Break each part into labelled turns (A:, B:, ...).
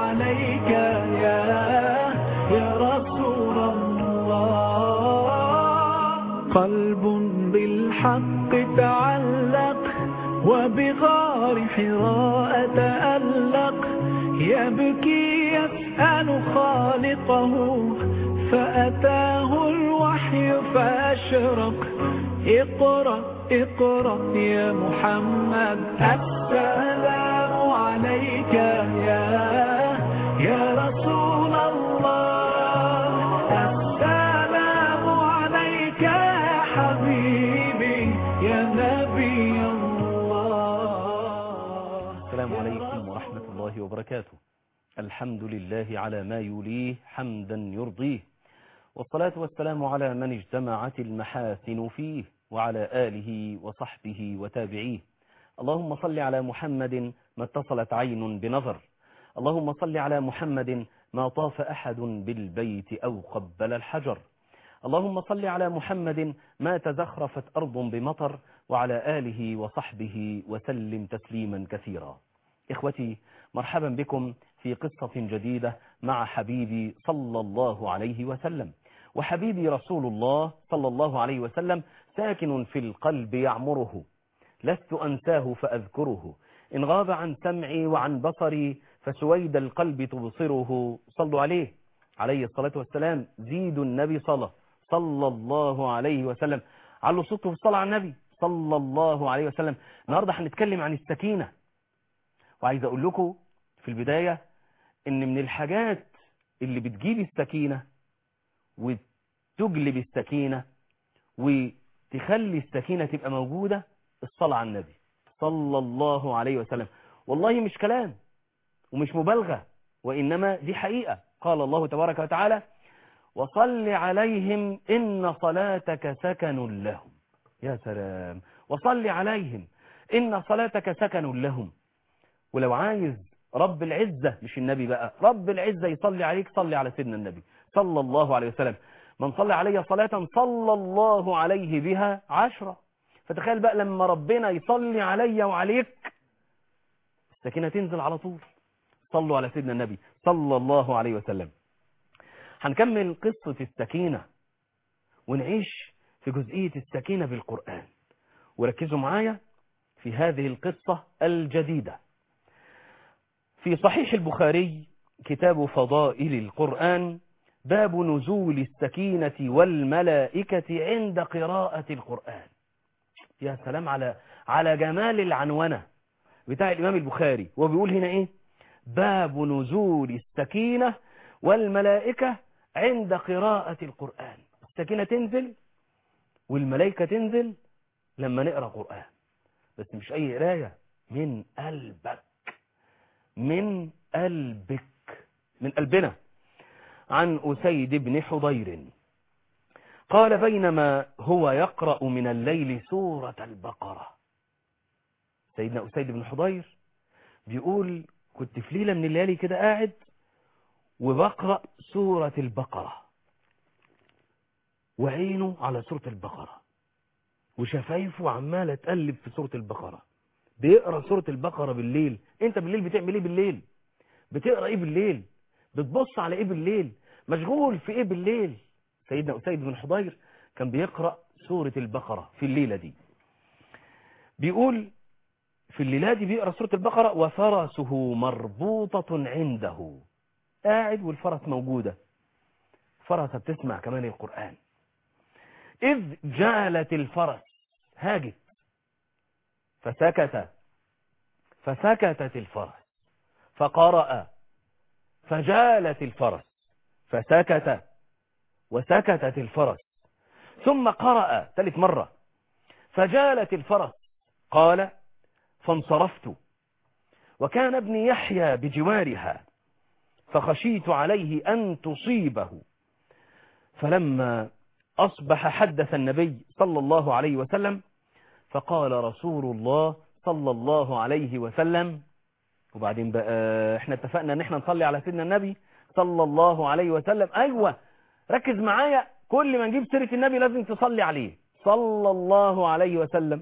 A: عليك يا يا رسول الله قلب بالحق تعلق وبغار حراء تألق يبكي يسأل خالقه فأتاه الوحي فأشرق اقرأ اقرأ يا محمد السلام عليك يا يا رسول الله السلام عليك يا حبيبي يا نبي الله
B: السلام عليكم ورحمة الله وبركاته الحمد لله على ما يليه حمدا يرضيه والصلاة والسلام على من اجتمعت المحاسن فيه وعلى آله وصحبه وتابعيه اللهم صل على محمد ما اتصلت عين بنظر اللهم صل على محمد ما طاف أحد بالبيت أو قبل الحجر اللهم صل على محمد ما تزخرفت أرض بمطر وعلى آله وصحبه وسلم تسليما كثيرا إخوتي مرحبا بكم في قصة جديدة مع حبيبي صلى الله عليه وسلم وحبيبي رسول الله صلى الله عليه وسلم ساكن في القلب يعمره لست أنساه فأذكره إن غاب عن سمعي وعن بصري فسويد القلب تبصره صلوا عليه عليه الصلاة والسلام زيدوا النبي صلى صلى الله عليه وسلم علوا صوته في الصلاة على النبي صلى الله عليه وسلم النهاردة هنتكلم عن السكينة وعايز أقول لكم في البداية إن من الحاجات اللي بتجيب السكينة وتجلب السكينة وتخلي السكينة تبقى موجودة الصلاة على النبي صلى الله عليه وسلم والله مش كلام ومش مبالغة وإنما دي حقيقة قال الله تبارك وتعالى وصل عليهم إن صلاتك سكن لهم يا سلام وصل عليهم إن صلاتك سكن لهم ولو عايز رب العزة مش النبي بقى رب العزة يصلي عليك صلي على سيدنا النبي صلى الله عليه وسلم من صلى علي صلاة صلى الله عليه بها عشرة فتخيل بقى لما ربنا يصلي علي وعليك السكينة تنزل على طول صلوا على سيدنا النبي صلى الله عليه وسلم هنكمل قصة السكينة ونعيش في جزئية السكينة بالقرآن وركزوا معايا في هذه القصة الجديدة في صحيح البخاري كتاب فضائل القرآن باب نزول السكينة والملائكة عند قراءة القرآن يا سلام على على جمال العنونة بتاع الإمام البخاري وبيقول هنا إيه باب نزول السكينة والملائكة عند قراءة القرآن السكينة تنزل والملائكة تنزل لما نقرأ قرآن بس مش أي قراية من قلبك من قلبك من قلبنا عن أسيد بن حضير قال بينما هو يقرأ من الليل سورة البقرة سيدنا أسيد بن حضير بيقول كنت في ليلة من الليالي كده قاعد وبقرأ سورة البقرة وعينه على سورة البقرة وشفايفه عمالة تقلب في سورة البقرة بيقرأ سورة البقرة بالليل انت بالليل بتعمل ايه بالليل بتقرأ ايه بالليل بتبص على ايه بالليل مشغول في ايه بالليل سيدنا أسيد بن حضير كان بيقرأ سورة البقرة في الليلة دي بيقول في الليلة دي بيقرأ سورة البقرة وفرسه مربوطة عنده قاعد والفرس موجودة فرسة بتسمع كمان القرآن إذ جالت الفرس هاجت فسكت فسكتت الفرس فقرأ فجالت الفرس فسكت وسكتت الفرس ثم قرأ ثالث مرة فجالت الفرس قال فانصرفت وكان ابني يحيى بجوارها فخشيت عليه أن تصيبه فلما أصبح حدث النبي صلى الله عليه وسلم فقال رسول الله صلى الله عليه وسلم وبعدين بقى احنا اتفقنا ان احنا نصلي على سيدنا النبي صلى الله عليه وسلم ايوه ركز معايا كل ما نجيب سيرة النبي لازم تصلي عليه صلى الله عليه وسلم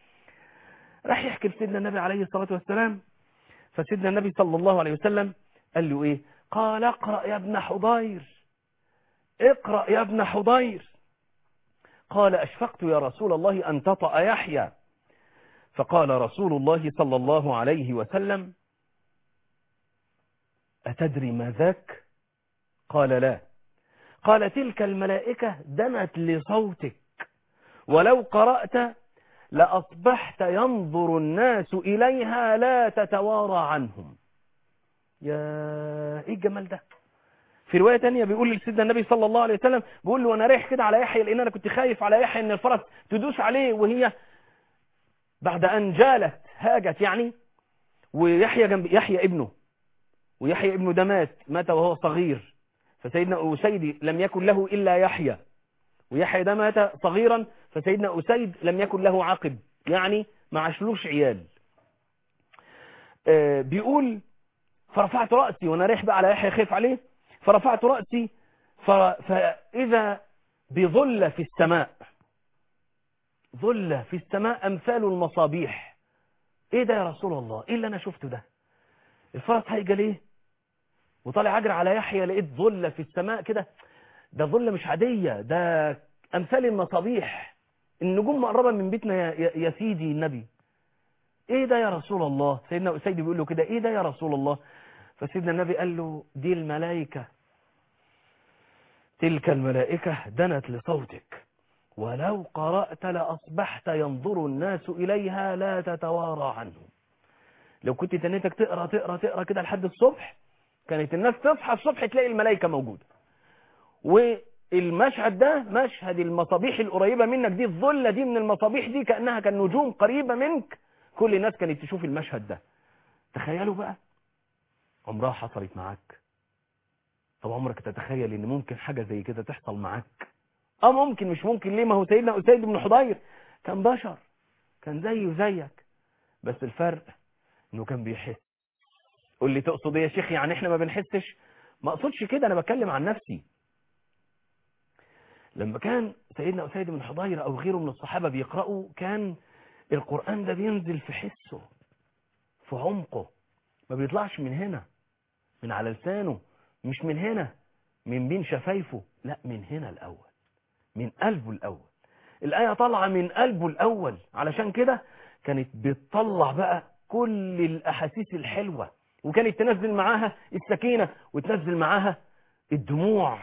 B: راح يحكي لسيدنا النبي عليه الصلاة والسلام فسيدنا النبي صلى الله عليه وسلم قال له ايه قال اقرأ يا ابن حضير اقرأ يا ابن حضير قال أشفقت يا رسول الله أن تطأ يحيى فقال رسول الله صلى الله عليه وسلم أتدري ما ذاك قال لا قال تلك الملائكة دنت لصوتك ولو قرأت لأصبحت ينظر الناس إليها لا تتوارى عنهم يا ايه الجمال ده في رواية تانية بيقول لسيدنا النبي صلى الله عليه وسلم بيقول له وانا رايح كده على يحيى لان انا كنت خايف على يحيى ان الفرس تدوس عليه وهي بعد ان جالت هاجت يعني ويحيى جنب يحيى ابنه ويحيى ابنه ده مات مات وهو صغير فسيدنا أسيد لم يكن له إلا يحيى ويحيى ده مات صغيرا فسيدنا أسيد لم يكن له عقب يعني ما عشلوش عيال آه بيقول فرفعت رأسي وانا رايح بقى على يحيى خايف عليه فرفعت رأسي فإذا بظل في السماء ظل في السماء أمثال المصابيح ايه ده يا رسول الله ايه اللي انا شفته ده الفرس هيجى ليه وطالع اجري على يحيى لقيت ظل في السماء كده ده ظل مش عادية ده امثال المصابيح النجوم مقربة من بيتنا يا, يا سيدي النبي ايه ده يا رسول الله سيدنا أسيد بيقول له كده ايه ده يا رسول الله فسيدنا النبي قال له دي الملائكة تلك الملائكة دنت لصوتك ولو قرأت لأصبحت ينظر الناس إليها لا تتوارى عنهم لو كنت تنيتك تقرأ تقرأ تقرأ كده لحد الصبح كانت الناس تصحى الصبح تلاقي الملائكة موجودة والمشهد ده مشهد المصابيح القريبة منك دي الظلة دي من المصابيح دي كأنها كان نجوم قريبة منك كل الناس كانت تشوف المشهد ده تخيلوا بقى عمرها حصلت معاك طب عمرك تتخيل ان ممكن حاجة زي كده تحصل معاك اه ممكن مش ممكن ليه ما هو سيدنا أسيد بن حضير كان بشر كان زيه زيك بس الفرق انه كان بيحس قول لي تقصد ايه يا شيخ يعني احنا ما بنحسش ما اقصدش كده انا بتكلم عن نفسي لما كان سيدنا أسيد بن حضير او غيره من الصحابة بيقرأوا كان القرآن ده بينزل في حسه في عمقه ما بيطلعش من هنا من على لسانه مش من هنا من بين شفايفه لا من هنا الأول من قلبه الأول الآية طالعة من قلبه الأول علشان كده كانت بتطلع بقى كل الأحاسيس الحلوة وكانت تنزل معاها السكينة وتنزل معاها الدموع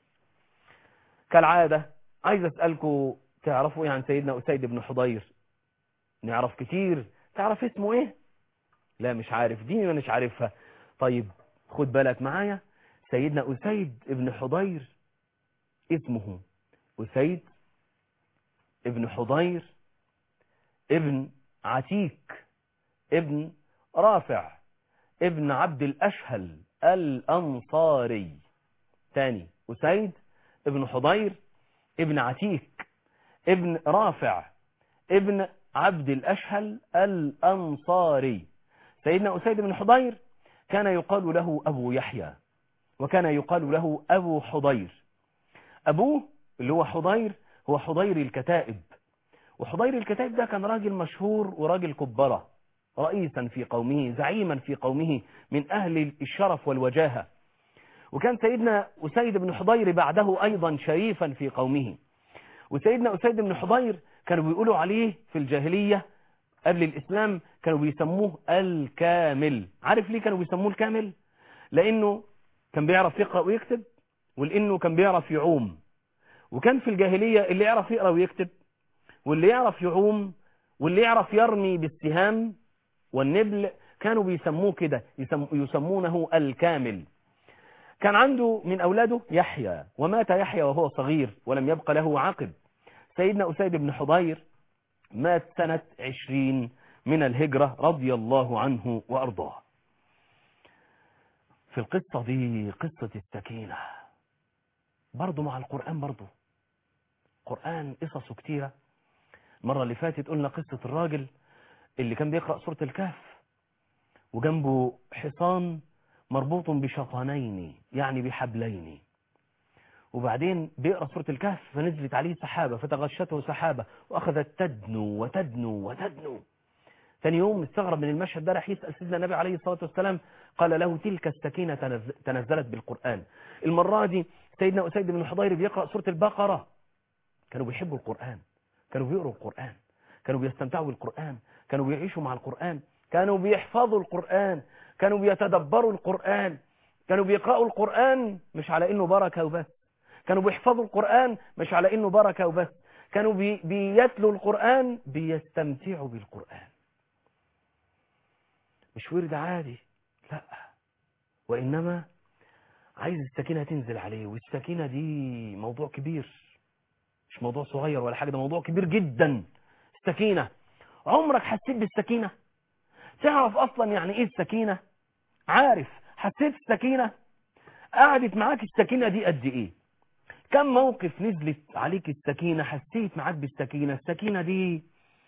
B: كالعادة عايز أسألكم تعرفوا ايه عن سيدنا أسيد بن حضير نعرف كتير تعرف اسمه ايه لا مش عارف دي ما مش عارفها طيب خد بالك معايا سيدنا أسيد ابن حضير اسمه أسيد ابن حضير ابن عتيك ابن رافع ابن عبد الأشهل الأنصاري تاني أسيد ابن حضير ابن عتيك ابن رافع ابن عبد الأشهل الأنصاري سيدنا أسيد بن حضير كان يقال له أبو يحيى وكان يقال له أبو حضير أبوه اللي هو حضير هو حضير الكتائب وحضير الكتائب ده كان راجل مشهور وراجل كبرة رئيسا في قومه زعيما في قومه من أهل الشرف والوجاهة وكان سيدنا أسيد بن حضير بعده أيضا شريفا في قومه وسيدنا أسيد بن حضير كانوا بيقولوا عليه في الجاهلية قبل الإسلام كانوا بيسموه الكامل عارف ليه كانوا بيسموه الكامل لأنه كان بيعرف يقرأ ويكتب ولأنه كان بيعرف يعوم وكان في الجاهلية اللي يعرف يقرأ ويكتب واللي يعرف يعوم واللي يعرف يرمي بالسهام والنبل كانوا بيسموه كده يسم يسمونه الكامل كان عنده من أولاده يحيى ومات يحيى وهو صغير ولم يبق له عقب سيدنا أسيد بن حضير مات سنة عشرين من الهجرة رضي الله عنه وأرضاه في القصة دي قصة السكينة برضو مع القرآن برضو قرآن قصصه كتيرة المرة اللي فاتت قلنا قصة الراجل اللي كان بيقرأ سورة الكهف وجنبه حصان مربوط بشطانين يعني بحبلين وبعدين بيقرأ سورة الكهف فنزلت عليه سحابة فتغشته سحابة وأخذت تدنو وتدنو وتدنو ثاني يوم استغرب من المشهد ده راح يسأل سيدنا النبي عليه الصلاة والسلام قال له تلك السكينة تنز- تنزلت بالقرآن المرة دي سيدنا أسيد بن الحضير بيقرأ سورة البقرة كانوا بيحبوا القرآن كانوا بيقروا القرآن كانوا بيستمتعوا بالقرآن كانوا بيعيشوا مع القرآن كانوا بيحفظوا القرآن كانوا بيتدبروا القرآن كانوا بيقرأوا القرآن مش على إنه بركة وبس كانوا بيحفظوا القرآن مش على إنه بركة وبس كانوا بي بيتلوا القرآن بيستمتعوا بالقرآن مش ورد عادي لا وإنما عايز السكينة تنزل عليه والسكينة دي موضوع كبير مش موضوع صغير ولا حاجة ده موضوع كبير جدا السكينة عمرك حسيت بالسكينة تعرف أصلا يعني إيه السكينة عارف حسيت السكينة قعدت معاك السكينة دي قد إيه كم موقف نزلت عليك السكينة حسيت معاك بالسكينة السكينة دي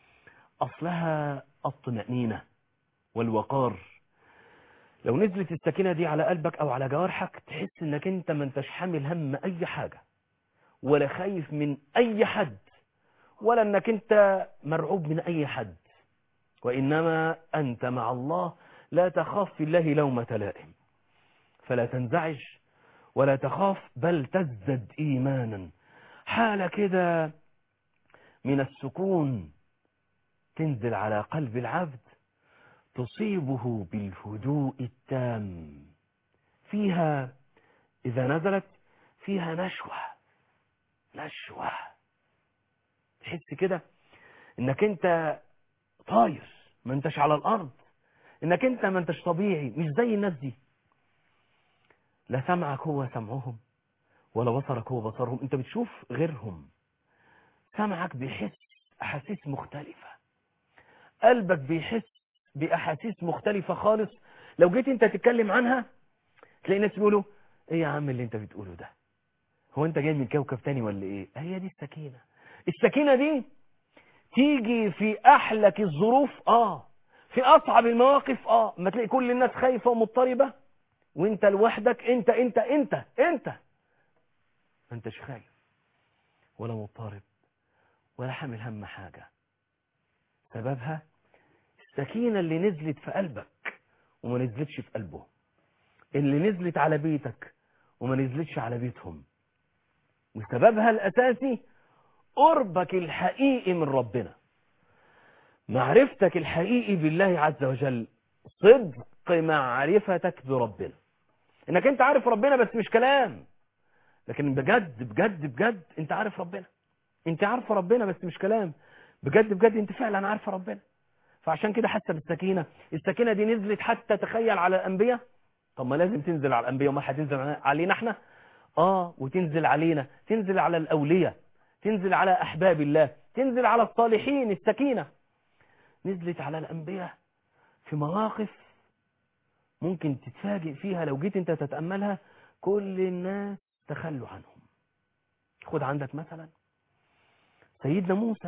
B: أصلها الطمأنينة والوقار لو نزلت السكينة دي على قلبك أو على جوارحك تحس إنك أنت ما انتش حامل هم أي حاجة ولا خايف من أي حد ولا إنك أنت مرعوب من أي حد وإنما أنت مع الله لا تخاف في الله لومة لائم فلا تنزعج ولا تخاف بل تزدد إيمانا حالة كده من السكون تنزل على قلب العبد تصيبه بالهدوء التام فيها إذا نزلت فيها نشوة نشوة تحس كده انك انت طاير ما انتش على الارض انك انت ما انتش طبيعي مش زي الناس دي لا سمعك هو سمعهم ولا بصرك هو بصرهم انت بتشوف غيرهم سمعك بيحس احاسيس مختلفة قلبك بيحس باحاسيس مختلفة خالص لو جيت انت تتكلم عنها تلاقي ناس بيقولوا ايه يا عم اللي انت بتقوله ده هو انت جاي من كوكب تاني ولا ايه هي دي السكينة السكينة دي تيجي في احلك الظروف اه في اصعب المواقف اه ما تلاقي كل الناس خايفة ومضطربة وانت لوحدك انت انت انت انت ما انتش خايف ولا مضطرب ولا حامل هم حاجة سببها السكينة اللي نزلت في قلبك وما نزلتش في قلبه اللي نزلت على بيتك وما نزلتش على بيتهم وسببها الأساسي قربك الحقيقي من ربنا معرفتك الحقيقي بالله عز وجل صدق معرفتك بربنا انك انت عارف ربنا بس مش كلام لكن بجد بجد بجد انت عارف ربنا انت عارف ربنا بس مش كلام بجد بجد انت فعلا عارف ربنا فعشان كده حاسه بالسكينه السكينه دي نزلت حتى تخيل على الانبياء طب ما لازم تنزل على الانبياء وما هتنزل علينا احنا اه وتنزل علينا تنزل على الاولياء تنزل على احباب الله تنزل على الصالحين السكينه نزلت على الانبياء في مواقف ممكن تتفاجئ فيها لو جيت انت تتاملها كل الناس تخلوا عنهم خد عندك مثلا سيدنا موسى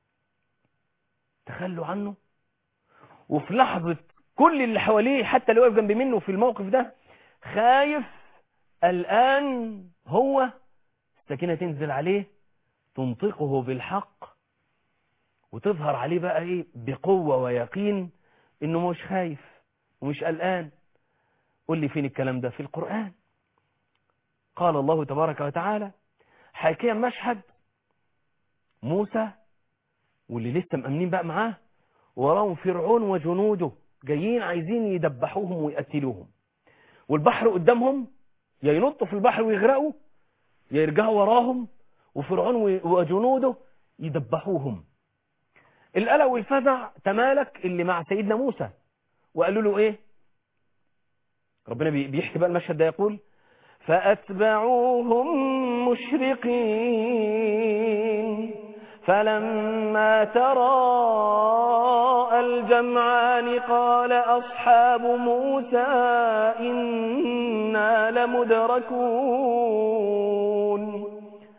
B: تخلوا عنه وفي لحظة كل اللي حواليه حتى اللي واقف جنب منه في الموقف ده خايف الآن هو السكينة تنزل عليه تنطقه بالحق وتظهر عليه بقى ايه بقوة ويقين انه مش خايف ومش قلقان قول لي فين الكلام ده في القرآن قال الله تبارك وتعالى حكي مشهد موسى واللي لسه مأمنين بقى معاه وراهم فرعون وجنوده جايين عايزين يدبحوهم ويقتلوهم والبحر قدامهم يا ينطوا في البحر ويغرقوا يا يرجعوا وراهم وفرعون وجنوده يدبحوهم القلق والفزع تمالك اللي مع سيدنا موسى وقالوا له ايه ربنا بيحكي بقى المشهد ده يقول فأتبعوهم مشرقين فلما تراءى الجمعان قال أصحاب موسى إنا لمدركون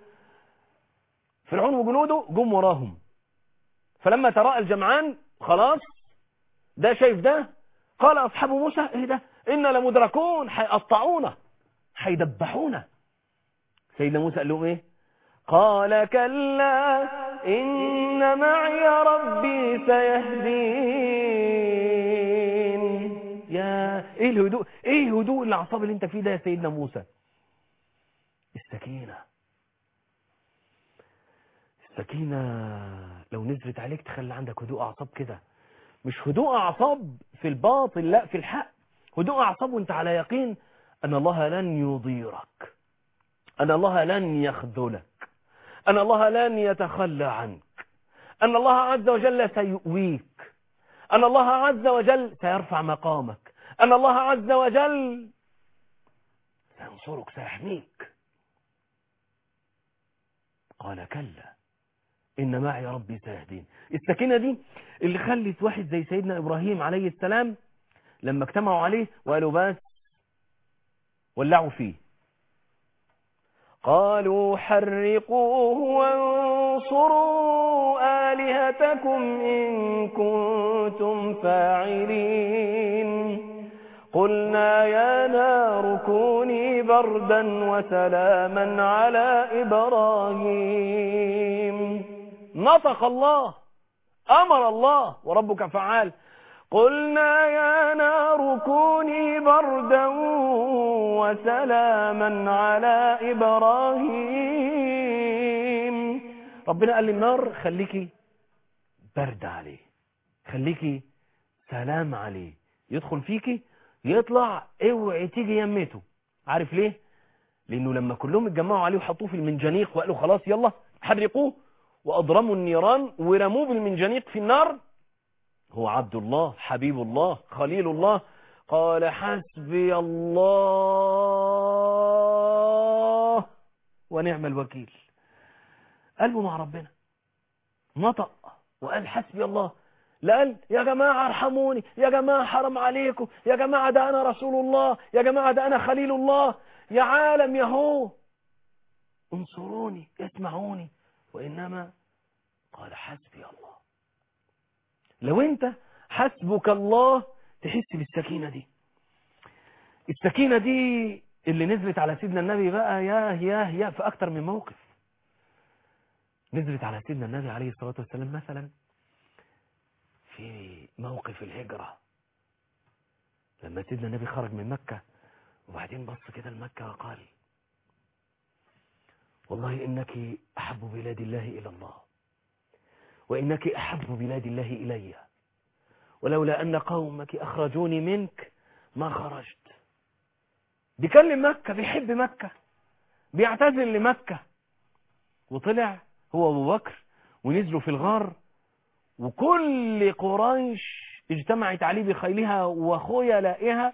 B: فرعون وجنوده جم وراهم فلما تراءى الجمعان خلاص ده شايف ده قال أصحاب موسى ايه ده إنا لمدركون هيقطعونا هيدبحونا سيدنا موسى قال لهم ايه قال كلا إن معي ربي ايه الهدوء ايه هدوء الاعصاب اللي انت فيه ده يا سيدنا موسى السكينة السكينة لو نزلت عليك تخلي عندك هدوء اعصاب كده مش هدوء اعصاب في الباطل لا في الحق هدوء اعصاب وانت على يقين ان الله لن يضيرك ان الله لن يخذلك ان الله لن يتخلى عنك ان الله عز وجل سيؤويك ان الله عز وجل سيرفع مقامك ان الله عز وجل سينصرك سيحميك قال كلا إن معي ربي سيهدين السكينة دي اللي خلت واحد زي سيدنا إبراهيم عليه السلام لما اجتمعوا عليه وقالوا بس ولعوا فيه قالوا حرقوه وانصروا آلهتكم إن كنتم فاعلين قلنا يا نار كوني بردا وسلاما على إبراهيم نطق الله أمر الله وربك فعال قلنا يا نار كوني بردا وسلاما على إبراهيم ربنا قال للنار خليكي برد عليه خليكي سلام عليه يدخل فيكي يطلع اوعي تيجي يمته عارف ليه لانه لما كلهم اتجمعوا عليه وحطوه في المنجنيق وقالوا خلاص يلا حرقوه واضرموا النيران ورموه بالمنجنيق في النار هو عبد الله حبيب الله خليل الله قال حسبي الله ونعم الوكيل قلبه مع ربنا نطق وقال حسبي الله لا قال يا جماعة ارحموني يا جماعة حرم عليكم يا جماعة ده أنا رسول الله يا جماعة ده أنا خليل الله يا عالم يا هو انصروني اسمعوني وإنما قال حسبي الله لو انت حسبك الله تحس بالسكينة دي السكينة دي اللي نزلت على سيدنا النبي بقى ياه ياه ياه في أكتر من موقف نزلت على سيدنا النبي عليه الصلاة والسلام مثلا في موقف الهجرة لما سيدنا النبي خرج من مكة وبعدين بص كده لمكة وقال والله إنك أحب بلاد الله إلى الله وإنك أحب بلاد الله إلي ولولا أن قومك أخرجوني منك ما خرجت بيكلم مكة بيحب مكة بيعتذر لمكة وطلع هو أبو بكر ونزلوا في الغار وكل قريش اجتمعت عليه بخيلها وخيلائها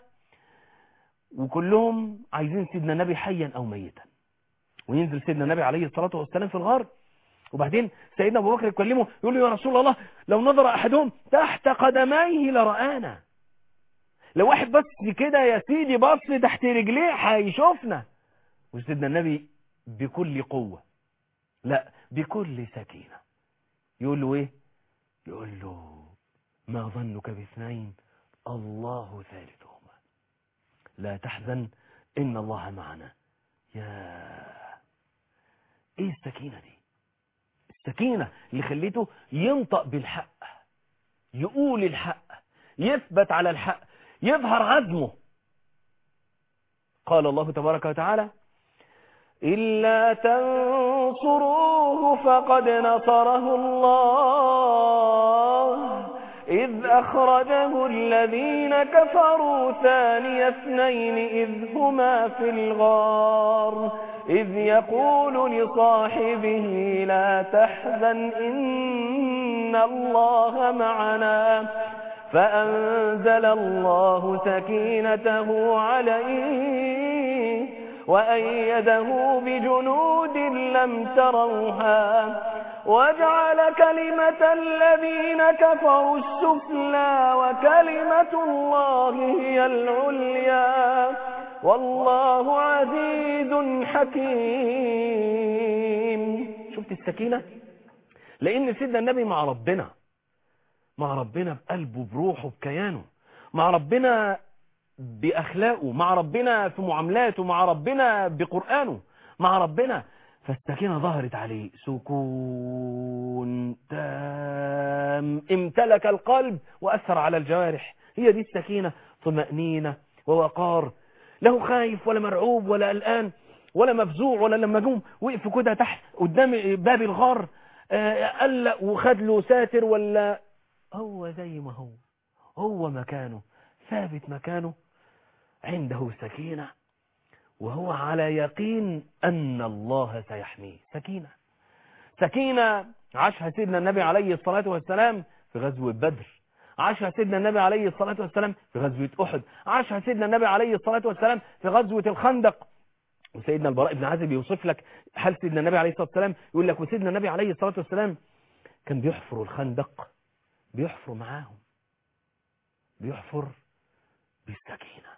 B: وكلهم عايزين سيدنا النبي حيا أو ميتا وينزل سيدنا النبي عليه الصلاة والسلام في الغار وبعدين سيدنا أبو بكر يكلمه يقول له يا رسول الله لو نظر أحدهم تحت قدميه لرآنا لو واحد بس كده يا سيدي بص تحت رجليه هيشوفنا وسيدنا النبي بكل قوة لا بكل سكينة يقول له ايه يقول له ما ظنك باثنين الله ثالثهما لا تحزن إن الله معنا يا ايه السكينة دي السكينة اللي خليته ينطق بالحق يقول الحق يثبت على الحق يظهر عزمه قال الله تبارك وتعالى إلا تنصروه فقد نصره الله إذ أخرجه الذين كفروا ثاني اثنين إذ هما في الغار إذ يقول لصاحبه لا تحزن إن الله معنا فأنزل الله سكينته عليه وأيده بجنود لم تروها وجعل كلمة الذين كفروا السفلى وكلمة الله هي العليا والله عزيز حكيم شفت السكينة لأن سيدنا النبي مع ربنا مع ربنا بقلبه بروحه بكيانه مع ربنا بأخلاقه مع ربنا في معاملاته مع ربنا بقرآنه مع ربنا فالسكينة ظهرت عليه سكون تام امتلك القلب وأثر على الجوارح هي دي السكينة طمأنينة ووقار له خايف ولا مرعوب ولا قلقان ولا مفزوع ولا لما جم وقف كده تحت قدام باب الغار آه، قلق وخد له ساتر ولا هو زي ما هو هو مكانه ثابت مكانه عنده سكينة وهو على يقين أن الله سيحميه سكينة سكينة عاشها سيدنا النبي عليه الصلاة والسلام في غزوة بدر عاشها سيدنا النبي عليه الصلاة والسلام في غزوة أحد عاشها سيدنا النبي عليه الصلاة والسلام في غزوة الخندق وسيدنا البراء بن عازب يوصف لك حال سيدنا النبي عليه الصلاة والسلام يقول لك وسيدنا النبي عليه الصلاة والسلام كان بيحفر الخندق بيحفر معاهم بيحفر بالسكينة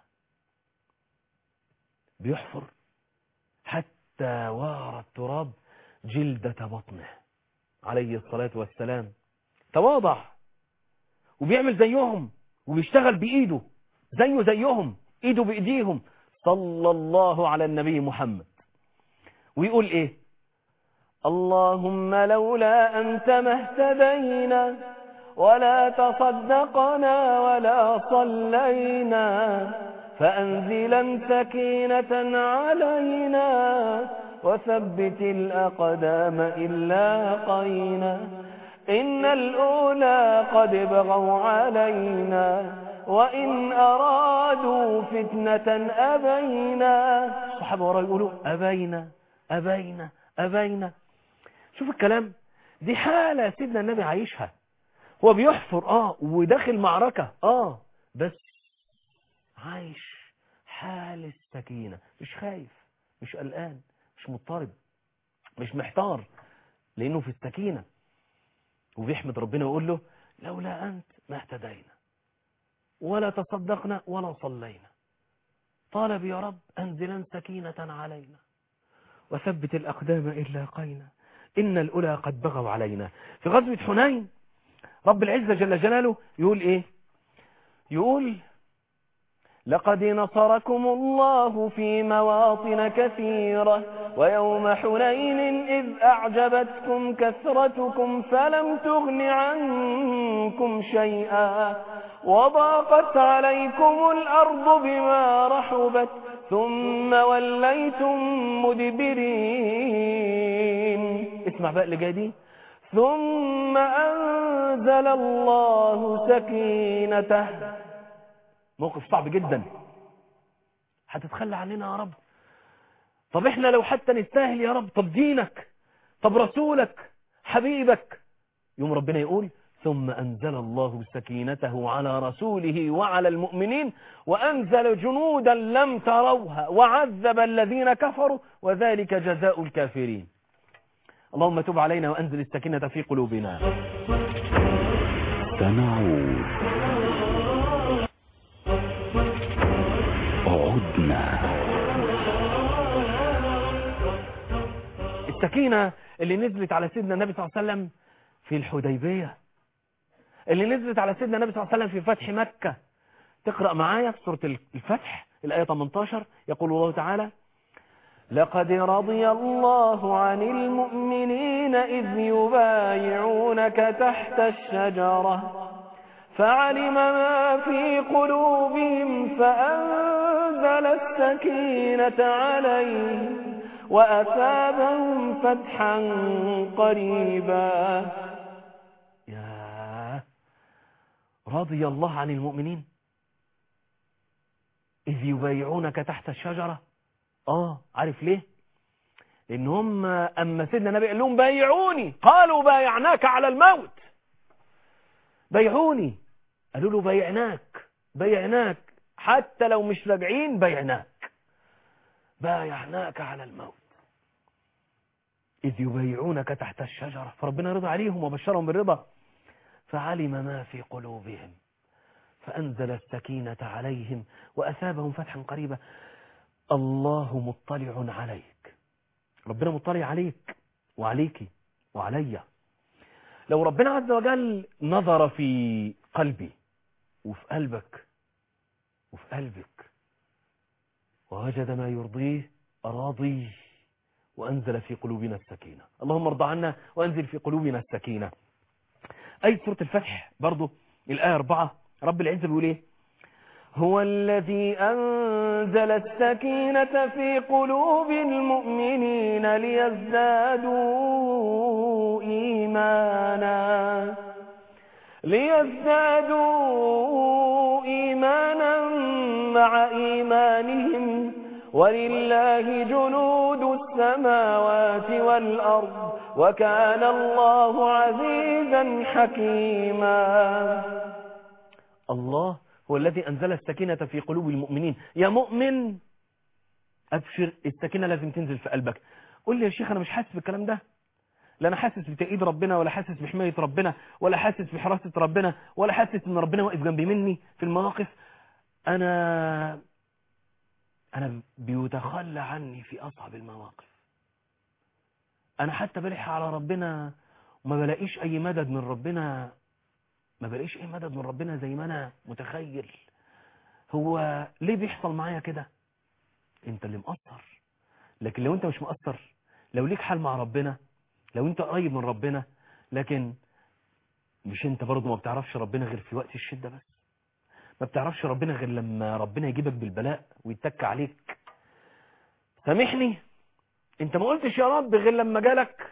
B: بيحفر حتى وار التراب جلدة بطنه عليه الصلاة والسلام تواضع وبيعمل زيهم وبيشتغل بإيده زيه زيهم إيده بإيديهم صلى الله على النبي محمد ويقول إيه اللهم لولا أنت ما اهتدينا ولا تصدقنا ولا صلينا فأنزلا سكينة علينا وثبت الأقدام إلا قينا إن الأولى قد بغوا علينا وإن أرادوا فتنة أبينا الصحابة وراء يقولوا أبينا أبينا أبينا شوف الكلام دي حالة سيدنا النبي عايشها هو بيحفر اه وداخل معركة اه بس عايش حال السكينة مش خايف مش قلقان مش مضطرب مش محتار لانه في السكينة وبيحمد ربنا ويقول له لولا انت ما اهتدينا ولا تصدقنا ولا صلينا طالب يا رب انزلا سكينة علينا وثبت الاقدام الا قينا ان الاولى قد بغوا علينا في غزوة حنين رب العزة جل جلاله يقول ايه يقول لقد نصركم الله في مواطن كثيرة ويوم حنين إذ أعجبتكم كثرتكم فلم تغن عنكم شيئا وضاقت عليكم الأرض بما رحبت ثم وليتم مدبرين اسمع بقى اللي جاي دي ثم أنزل الله سكينته موقف صعب جدا هتتخلى عننا يا رب طب احنا لو حتى نستاهل يا رب طب دينك طب رسولك حبيبك يوم ربنا يقول ثم أنزل الله سكينته على رسوله وعلى المؤمنين وأنزل جنودا لم تروها وعذب الذين كفروا وذلك جزاء الكافرين اللهم تب علينا وأنزل السكينة في قلوبنا
C: سنعود عدنا
B: السكينة اللي نزلت على سيدنا النبي صلى الله عليه وسلم في الحديبية اللي نزلت على سيدنا النبي صلى الله عليه وسلم في فتح مكة تقرأ معايا في سورة الفتح الآية 18 يقول الله تعالى لقد رضي الله عن المؤمنين إذ يبايعونك تحت الشجرة فعلم ما في قلوبهم فأنزل السكينة عليهم وأثابهم فتحا قريبا يا رضي الله عن المؤمنين إذ يبايعونك تحت الشجرة آه عارف ليه لأن هم أما سيدنا النبي قال لهم بايعوني قالوا بايعناك على الموت بايعوني قالوا له بايعناك بايعناك حتى لو مش راجعين بايعناك بايعناك على الموت إذ يبايعونك تحت الشجرة فربنا رضى عليهم وبشرهم بالرضا فعلم ما في قلوبهم فأنزل السكينة عليهم وأثابهم فتحا قريبا الله مطلع عليك ربنا مطلع عليك وعليك وعلي لو ربنا عز وجل نظر في قلبي وفي قلبك وفي قلبك ووجد ما يرضيه أراضيه وأنزل في قلوبنا السكينة اللهم ارضى عنا وأنزل في قلوبنا السكينة أي سورة الفتح برضو الآية أربعة رب العزة بيقول إيه هو الذي أنزل السكينة في قلوب المؤمنين ليزدادوا إيمانا ليزدادوا إيمانا مع إيمانهم ولله جنود السماوات والأرض وكان الله عزيزا حكيما الله هو الذي أنزل السكينة في قلوب المؤمنين يا مؤمن أبشر السكينة لازم تنزل في قلبك قول لي يا شيخ أنا مش حاسس بالكلام ده لا أنا حاسس بتأييد ربنا ولا حاسس بحماية ربنا ولا حاسس بحراسة ربنا ولا حاسس إن ربنا واقف جنبي مني في المواقف أنا أنا بيتخلى عني في أصعب المواقف أنا حتى بلح على ربنا وما بلاقيش أي مدد من ربنا ما بلاقيش أي مدد من ربنا زي ما أنا متخيل هو ليه بيحصل معايا كده أنت اللي مقصر لكن لو أنت مش مقصر لو ليك حال مع ربنا لو أنت قريب من ربنا لكن مش أنت برضه ما بتعرفش ربنا غير في وقت الشدة بس ما بتعرفش ربنا غير لما ربنا يجيبك بالبلاء ويتك عليك سامحني انت ما قلتش يا رب غير لما جالك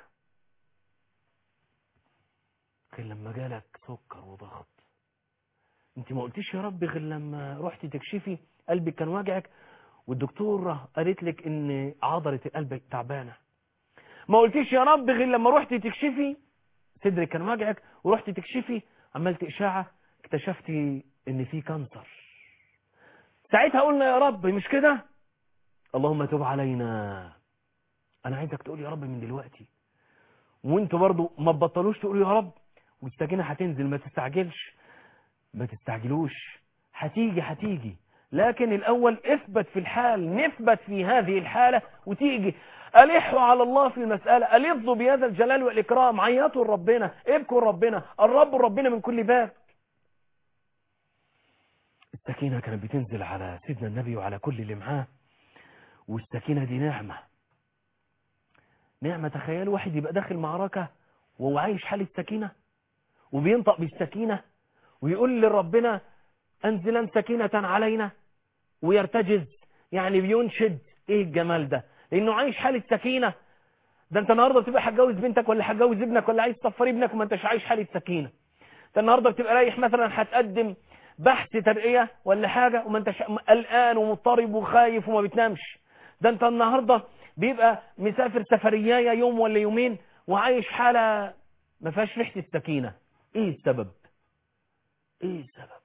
B: غير لما جالك سكر وضغط انت ما قلتيش يا رب غير لما رحتي تكشفي قلبك كان واجعك والدكتورة قالت لك ان عضلة القلب تعبانة ما قلتيش يا رب غير لما رحتي تكشفي صدرك كان واجعك ورحتي تكشفي عملت اشاعة اكتشفتي ان في كانسر ساعتها قلنا يا رب مش كده اللهم تب علينا انا عايزك تقول يا رب من دلوقتي وانتوا برضو ما تبطلوش تقولوا يا رب والسكينه هتنزل ما تستعجلش ما تستعجلوش هتيجي هتيجي لكن الاول اثبت في الحال نثبت في هذه الحاله وتيجي ألحوا على الله في المسألة ألظوا بهذا الجلال والإكرام عيطوا ربنا ابكوا ربنا قربوا ربنا من كل باب السكينة كانت بتنزل على سيدنا النبي وعلى كل اللي معاه والسكينة دي نعمة نعمة تخيل واحد يبقى داخل معركة وهو عايش حالة سكينة وبينطق بالسكينة ويقول لربنا أنزلا سكينة علينا ويرتجز يعني بينشد ايه الجمال ده لانه عايش حالة سكينة ده انت النهاردة بتبقى هتجوز بنتك ولا هتجوز ابنك ولا عايز تفر ابنك وما انتش عايش حالة سكينة انت النهاردة بتبقى رايح مثلا هتقدم بحث ترقية ولا حاجة وما انتش قلقان ومضطرب وخايف وما بتنامش ده انت النهاردة بيبقى مسافر سفرياية يوم ولا يومين وعايش حالة ما فيهاش ريحة السكينة ايه السبب ايه السبب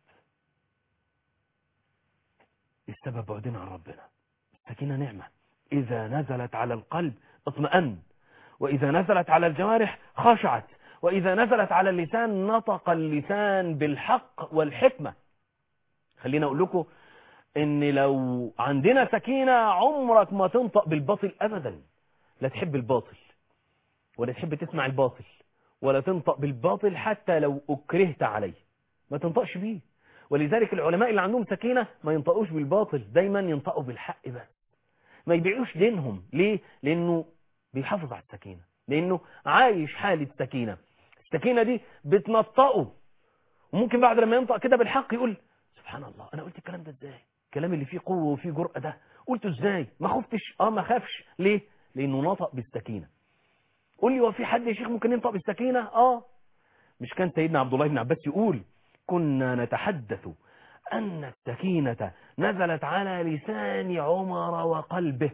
B: السبب بعدنا عن ربنا السكينة نعمة إذا نزلت على القلب اطمأن وإذا نزلت على الجوارح خشعت وإذا نزلت على اللسان نطق اللسان بالحق والحكمة خلينا أقول لكم إن لو عندنا سكينة عمرك ما تنطق بالباطل أبدا لا تحب الباطل ولا تحب تسمع الباطل ولا تنطق بالباطل حتى لو أكرهت عليه ما تنطقش بيه ولذلك العلماء اللي عندهم سكينة ما ينطقوش بالباطل دايما ينطقوا بالحق بس ما يبيعوش دينهم ليه لانه بيحافظ على السكينة لانه عايش حالة سكينة السكينة دي بتنطقه وممكن بعد لما ينطق كده بالحق يقول سبحان الله انا قلت الكلام ده ازاي الكلام اللي فيه قوة وفيه جرأة ده قلته ازاي ما خفتش اه ما خافش ليه لانه نطق بالسكينة قول لي هو في حد يا شيخ ممكن ينطق بالسكينة اه مش كان سيدنا عبد الله بن عباس يقول كنا نتحدث أن السكينة نزلت على لسان عمر وقلبه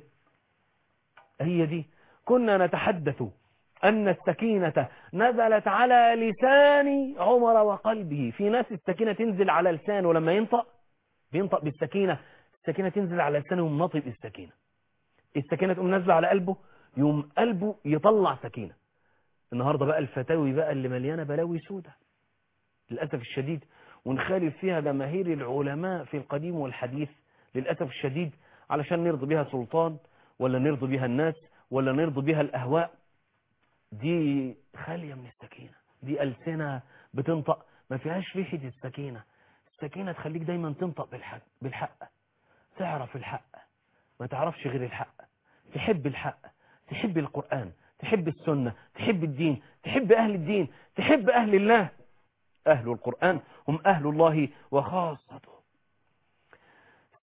B: هي دي كنا نتحدث أن السكينة نزلت على لسان عمر وقلبه في ناس السكينة تنزل على لسانه لما ينطق بينطق بالسكينة السكينة تنزل على لسانه يوم نطق بالسكينة السكينة تقوم نازله على قلبه يوم قلبه يطلع سكينة النهاردة بقى الفتاوي بقى اللي مليانة بلاوي سودة للأسف الشديد ونخالف فيها جماهير العلماء في القديم والحديث للأسف الشديد علشان نرضي بها سلطان ولا نرضي بها الناس ولا نرضي بها الأهواء دي خالية من السكينة دي ألسنة بتنطق ما فيهاش ريحة السكينة السكينة تخليك دايما تنطق بالحق, بالحق تعرف الحق ما تعرفش غير الحق تحب الحق تحب القرآن تحب السنة تحب الدين تحب أهل الدين تحب أهل الله أهل القرآن هم أهل الله وخاصته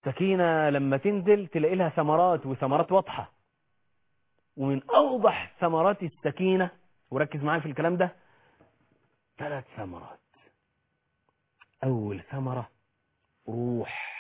B: السكينة لما تنزل تلاقي لها ثمرات وثمرات واضحة ومن أوضح ثمرات السكينة وركز معايا في الكلام ده ثلاث ثمرات أول ثمرة روح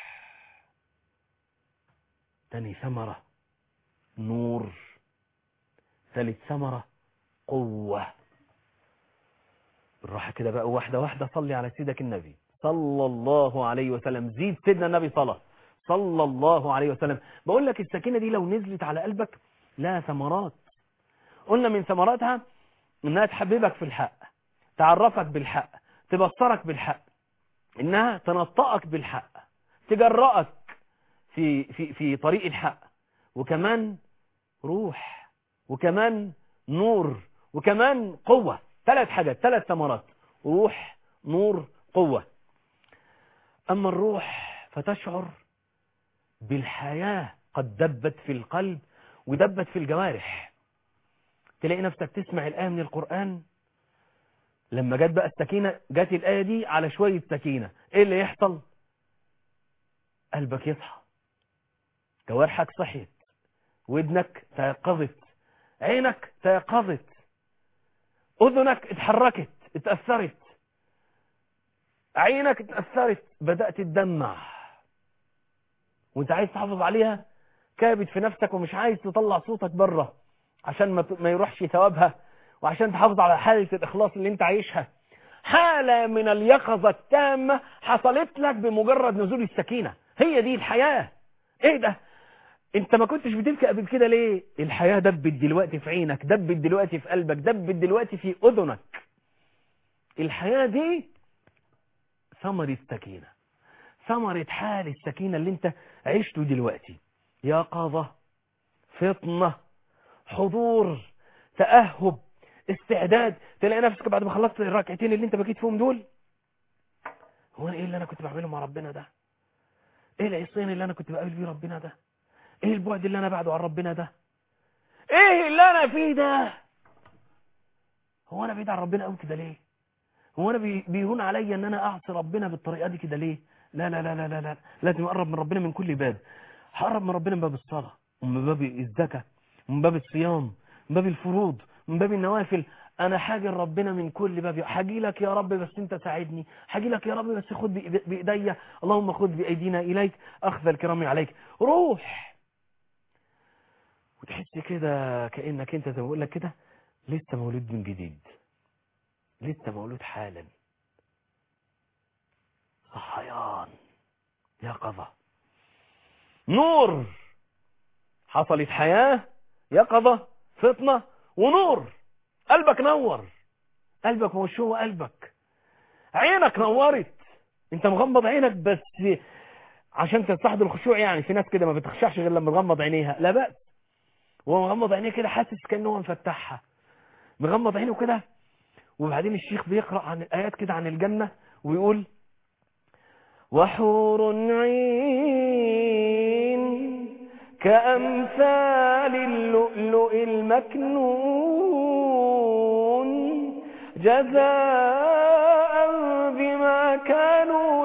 B: تاني ثمرة نور ثالث ثمرة قوة بالراحة كده بقى واحدة واحدة صلي على سيدك النبي صلى الله عليه وسلم زيد سيدنا النبي صلاة صلى الله عليه وسلم بقول لك السكينة دي لو نزلت على قلبك لها ثمرات قلنا من ثمراتها انها تحببك في الحق تعرفك بالحق تبصرك بالحق انها تنطقك بالحق تجرأك في في في طريق الحق وكمان روح وكمان نور وكمان قوة ثلاث حاجات ثلاث ثمرات روح نور قوة أما الروح فتشعر بالحياة قد دبت في القلب ودبت في الجوارح تلاقي نفسك تسمع الآية من القرآن لما جت بقى السكينة جت الآية دي على شوية سكينة ايه اللي يحصل قلبك يصحى جوارحك صحيت ودنك تيقظت عينك تيقظت اذنك اتحركت اتأثرت عينك اتأثرت بدأت تدمع وانت عايز تحافظ عليها كابت في نفسك ومش عايز تطلع صوتك بره عشان ما ما يروحش ثوابها وعشان تحافظ على حالة الإخلاص اللي انت عايشها حالة من اليقظة التامة حصلت لك بمجرد نزول السكينة هي دي الحياة ايه ده انت ما كنتش بتبكي قبل كده ليه الحياة دبت دلوقتي في عينك دبت دلوقتي في قلبك دبت دلوقتي في اذنك الحياة دي ثمرة السكينة ثمرة حال السكينة اللي انت عشته دلوقتي يقظة فطنة حضور تأهب استعداد تلاقي نفسك بعد ما خلصت الركعتين اللي انت بكيت فيهم دول هو انا ايه اللي انا كنت بعمله مع ربنا ده ايه العصيان اللي انا كنت بقابل بيه ربنا ده ايه البعد اللي انا بعده عن ربنا ده ايه اللي انا فيه ده هو انا بعيد عن ربنا قوي كده ليه هو انا بي- بيهون عليا ان انا اعصي ربنا بالطريقه دي كده ليه لا لا لا لا لا, لا. لازم اقرب من ربنا من كل باب هقرب من ربنا من باب الصلاه ومن باب الزكاه ومن باب الصيام من باب الفروض من باب النوافل انا حاجي ربنا من كل باب حاجي لك يا رب بس انت ساعدني حاجي لك يا رب بس خد بإيد- بايديا اللهم خذ بايدينا اليك اخذ الكرام عليك روح وتحس كده كانك انت زي ما بقول لك كده لسه مولود من جديد لسه مولود حالا صحيان يقظة نور حصلت حياة يقظة فطنة ونور قلبك نور قلبك مش هو قلبك عينك نورت انت مغمض عينك بس عشان تستحضر الخشوع يعني في ناس كده ما بتخشعش غير لما تغمض عينيها لا بأس وهو مغمض عينيه كده حاسس كأنه هو مفتحها مغمض عينه كده وبعدين الشيخ بيقرأ عن الآيات كده عن الجنة ويقول وحور عين كأمثال اللؤلؤ المكنون جزاء بما كانوا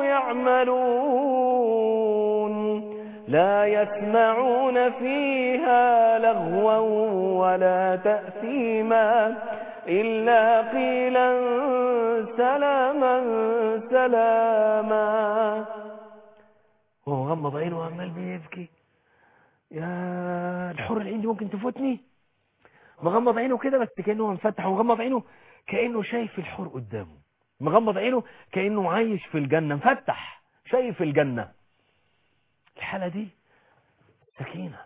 B: يعملون لا يسمعون فيها لغوا ولا تأثيما إلا قيلا سلاما سلاما وهو غمض عينه وعمال بيبكي يا الحر العين دي ممكن تفوتني مغمض عينه كده بس كأنه مفتح ومغمض عينه كأنه شايف الحور قدامه مغمض عينه كأنه عايش في الجنة مفتح شايف الجنة الحالة دي سكينة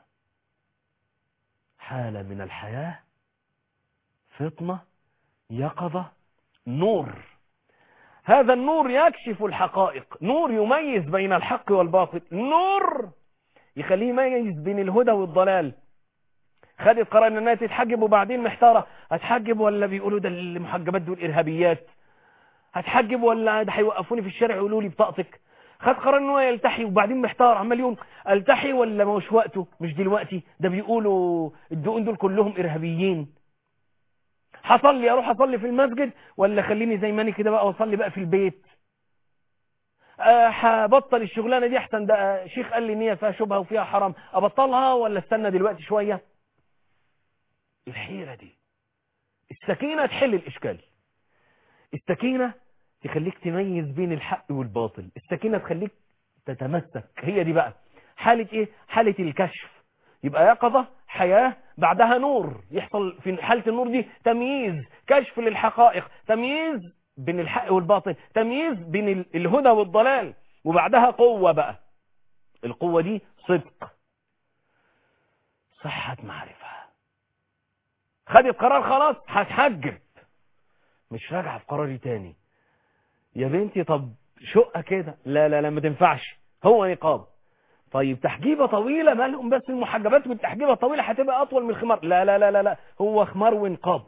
B: حالة من الحياة فطنة يقظة نور هذا النور يكشف الحقائق نور يميز بين الحق والباطل نور يخليه يميز بين الهدى والضلال خدت قرار انها تتحجب وبعدين محتارة هتحجب ولا بيقولوا ده المحجبات دول ارهابيات هتحجب ولا ده هيوقفوني في الشارع يقولوا لي بطاقتك خد قرار ان هو يلتحي وبعدين محتار عمال يقول التحي ولا مش وقته مش دلوقتي ده بيقولوا الدقون دول كلهم ارهابيين هصلي اروح اصلي في المسجد ولا خليني زي ما انا كده بقى واصلي بقى في البيت آه، هبطل الشغلانة دي احسن ده آه، شيخ قال لي ان هي فيها شبهة وفيها حرام ابطلها ولا استنى دلوقتي شوية الحيرة دي السكينة تحل الاشكال السكينة تخليك تميز بين الحق والباطل السكينة تخليك تتمسك هي دي بقى حالة ايه حالة الكشف يبقى يقظة حياة بعدها نور يحصل في حالة النور دي تمييز كشف للحقائق تمييز بين الحق والباطل تمييز بين ال- الهدى والضلال وبعدها قوة بقى القوة دي صدق صحة معرفة خدت قرار خلاص هتحجب مش راجعة في قراري تاني يا بنتي طب شقة كده لا لا لا ما تنفعش هو نقاب طيب تحجيبة طويلة مالهم بس المحجبات والتحجيبة الطويلة هتبقى أطول من الخمار لا لا لا لا لا هو خمار ونقاب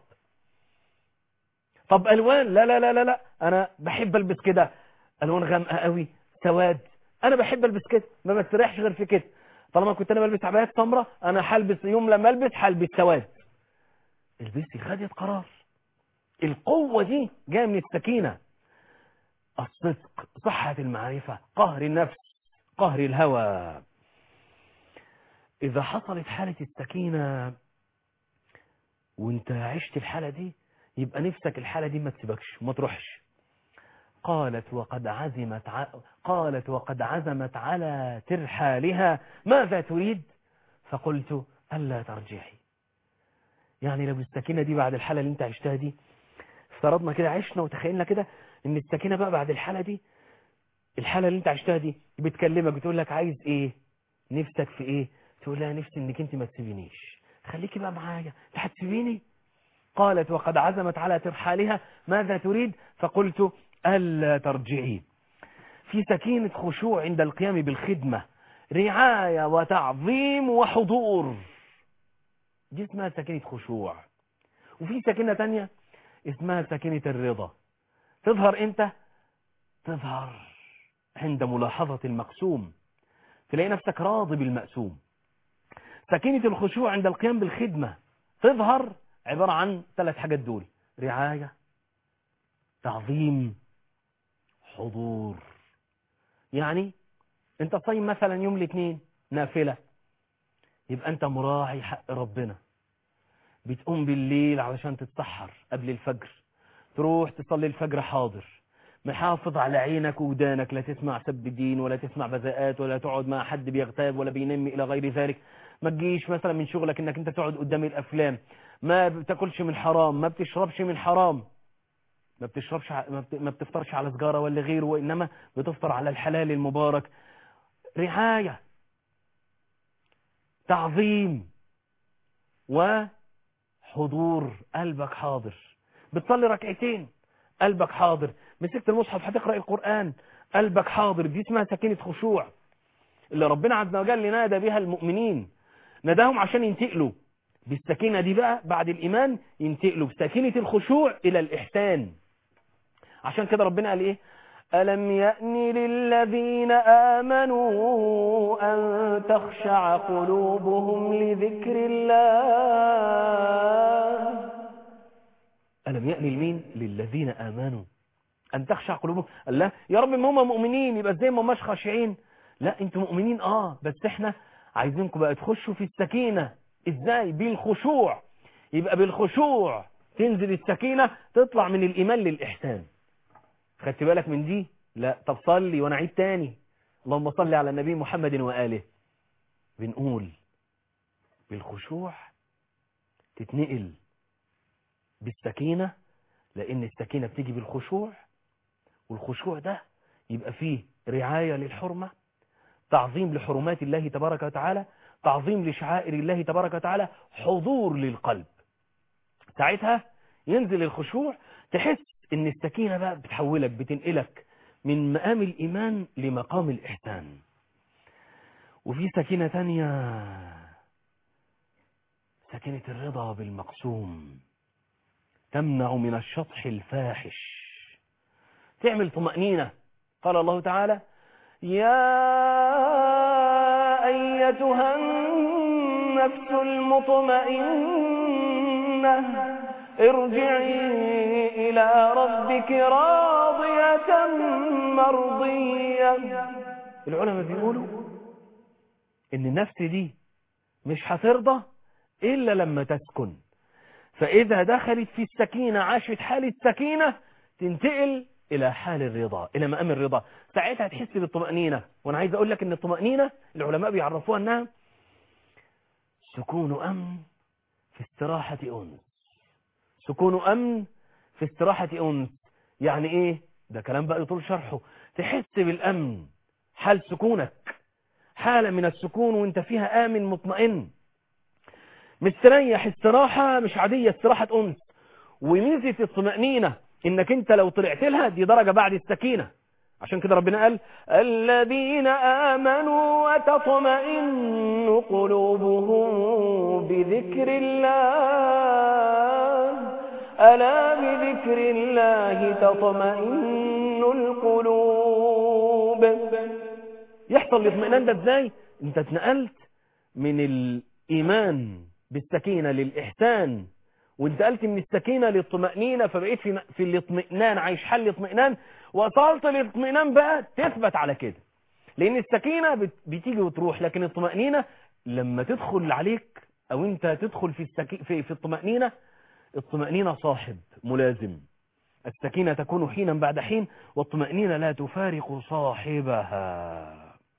B: طب ألوان لا لا لا لا لا أنا بحب ألبس كده ألوان غامقة قوي سواد أنا بحب ألبس كده ما بستريحش غير في كده طالما كنت أنا بلبس عبايات سمراء أنا هلبس يوم لما ألبس هلبس سواد البسي خدت قرار القوة دي جاية من السكينة الصدق صحة المعرفة قهر النفس قهر الهوى إذا حصلت حالة السكينة وانت عشت الحالة دي يبقى نفسك الحالة دي ما تسيبكش وما تروحش قالت وقد عزمت ع... قالت وقد عزمت على ترحالها ماذا تريد فقلت ألا ترجعي يعني لو السكينة دي بعد الحالة اللي انت عشتها دي افترضنا كده عشنا وتخيلنا كده ان السكينة بقى بعد الحالة دي الحالة اللي انت عشتها دي بتكلمك بتقول لك عايز ايه نفسك في ايه تقول لها نفسي انك انت ما تسيبينيش خليكي بقى معايا انت هتسيبيني قالت وقد عزمت على ترحالها ماذا تريد فقلت ألا ترجعي في سكينة خشوع عند القيام بالخدمة رعاية وتعظيم وحضور دي اسمها سكينة خشوع وفي سكينة تانية اسمها سكينة الرضا تظهر امتى تظهر عند ملاحظة المقسوم تلاقي نفسك راضي بالمقسوم سكينة الخشوع عند القيام بالخدمة تظهر عبارة عن ثلاث حاجات دول رعاية تعظيم حضور يعني انت صايم مثلا يوم الاثنين نافلة يبقى انت مراعي حق ربنا بتقوم بالليل علشان تتسحر قبل الفجر تروح تصلي الفجر حاضر محافظ على عينك ودانك لا تسمع سب الدين ولا تسمع بذاءات ولا تقعد مع حد بيغتاب ولا بينمي الى غير ذلك ما تجيش مثلا من شغلك انك انت تقعد قدام الافلام ما بتاكلش من حرام ما بتشربش من حرام ما بتشربش ع- ما بت- ما بتفطرش على سجارة ولا غيره وانما بتفطر على الحلال المبارك رعاية تعظيم وحضور قلبك حاضر بتصلي ركعتين قلبك حاضر مسكت المصحف هتقرأ القرآن قلبك حاضر دي اسمها سكينة خشوع اللي ربنا عز وجل نادى بها المؤمنين ناداهم عشان ينتقلوا بالسكينة دي بقى بعد الإيمان ينتقلوا بسكينة الخشوع إلى الإحسان عشان كده ربنا قال إيه ألم يأن للذين آمنوا أن تخشع قلوبهم لذكر الله ألم يأن لمين للذين آمنوا أن تخشع قلوبهم قال لا يا رب ما هم مؤمنين يبقى ازاي ما هماش خاشعين لا انتوا مؤمنين اه بس احنا عايزينكم بقى تخشوا في السكينة ازاي بالخشوع يبقى بالخشوع تنزل السكينة تطلع من الإيمان للإحسان خدت بالك من دي لا طب صلي وانا عيد تاني اللهم صل على النبي محمد وآله بنقول بالخشوع تتنقل بالسكينة لأن السكينة بتيجي بالخشوع والخشوع ده يبقى فيه رعاية للحرمة تعظيم لحرمات الله تبارك وتعالى تعظيم لشعائر الله تبارك وتعالى حضور للقلب ساعتها ينزل الخشوع تحس ان السكينة بقى بتحولك بتنقلك من مقام الإيمان لمقام الإحسان وفي سكينة تانية سكينة الرضا بالمقسوم تمنع من الشطح الفاحش تعمل طمأنينة قال الله تعالى يا أيتها النفس المطمئنة ارجعي إلى ربك راضية مرضية العلماء بيقولوا ان النفس دي مش هترضى إلا لما تسكن فإذا دخلت في السكينة عاشت حال السكينة تنتقل إلى حال الرضا إلى مقام الرضا ساعتها تحس بالطمأنينة وأنا عايز أقول لك أن الطمأنينة العلماء بيعرفوها أنها سكون أمن في استراحة أنس سكون أمن في استراحة أنس يعني إيه ده كلام بقى يطول شرحه تحس بالأمن حال سكونك حالة من السكون وانت فيها آمن مطمئن مستريح استراحة مش عادية استراحة أنس وميزة الطمأنينة انك انت لو طلعت لها دي درجة بعد السكينة عشان كده ربنا قال الذين آمنوا وتطمئن قلوبهم بذكر الله ألا بذكر الله تطمئن القلوب يحصل الاطمئنان ده ازاي انت اتنقلت من الايمان بالسكينة للاحسان وانتقلت من السكينة للطمأنينة فبقيت في في الاطمئنان عايش حل الاطمئنان وصلت للاطمئنان بقى تثبت على كده لان السكينة بتيجي وتروح لكن الطمأنينة لما تدخل عليك او انت تدخل في السكي في, في الطمأنينة الطمأنينة صاحب ملازم السكينة تكون حينا بعد حين والطمأنينة لا تفارق صاحبها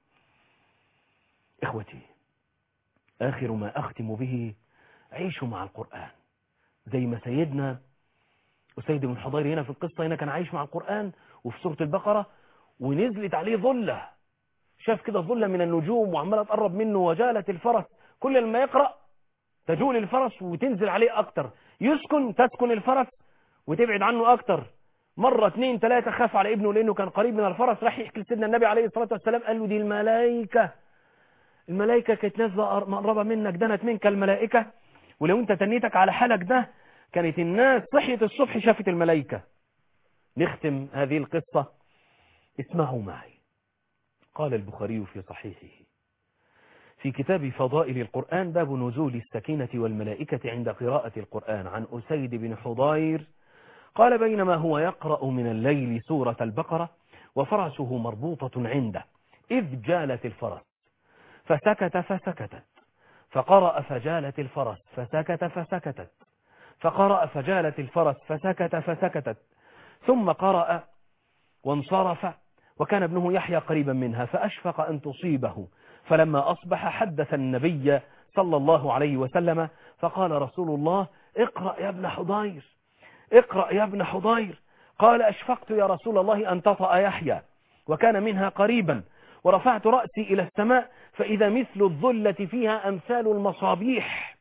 B: إخوتي آخر ما أختم به عيشوا مع القرآن زي ما سيدنا وسيد بن حضير هنا في القصة هنا كان عايش مع القرآن وفي سورة البقرة ونزلت عليه ظلة شاف كده ظلة من النجوم وعمالة تقرب منه وجالت الفرس كل ما يقرأ تجول الفرس وتنزل عليه أكتر يسكن تسكن الفرس وتبعد عنه أكتر مرة اتنين تلاتة خاف على ابنه لأنه كان قريب من الفرس راح يحكي لسيدنا النبي عليه الصلاة والسلام قال له دي الملائكة الملائكة كانت نازلة مقربة منك دنت منك الملائكة ولو انت تنيتك على حالك ده كانت الناس صحية الصبح شافت الملائكة نختم هذه القصة اسمعوا معي قال البخاري في صحيحه في كتاب فضائل القرآن باب نزول السكينة والملائكة عند قراءة القرآن عن أسيد بن حضير قال بينما هو يقرأ من الليل سورة البقرة وفرسه مربوطة عنده إذ جالت الفرس فسكت فسكتت فقرأ فجالت الفرس فسكت فسكتت فقرأ فجالت الفرس فسكت فسكتت ثم قرأ وانصرف وكان ابنه يحيى قريبا منها فأشفق أن تصيبه فلما أصبح حدث النبي صلى الله عليه وسلم فقال رسول الله اقرأ يا ابن حضير اقرأ يا ابن حضير قال أشفقت يا رسول الله أن تطأ يحيى وكان منها قريبا ورفعت رأسي إلى السماء فإذا مثل الظلة فيها أمثال المصابيح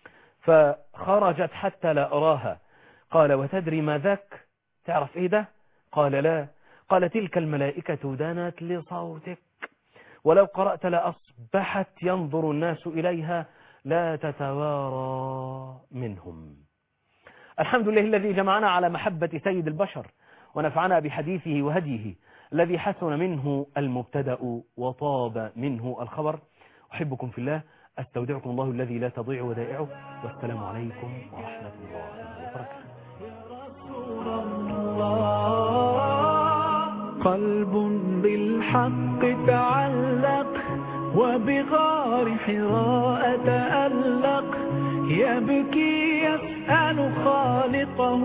B: فخرجت حتى لا أراها قال وتدري ما ذاك تعرف إيه ده قال لا قال تلك الملائكة دانت لصوتك ولو قرأت لأصبحت ينظر الناس إليها لا تتوارى منهم الحمد لله الذي جمعنا على محبة سيد البشر ونفعنا بحديثه وهديه الذي حسن منه المبتدأ وطاب منه الخبر أحبكم في الله أستودعكم الله الذي لا تضيع ودائعه والسلام عليكم ورحمة الله وبركاته
A: قلب بالحق تعلق وبغار حراء تألق يبكي يسأل خالقه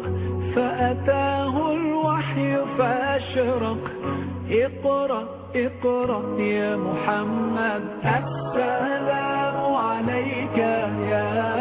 A: فأتاه الوحي فأشرق اقرأ اقرأ يا محمد السلام عليك يا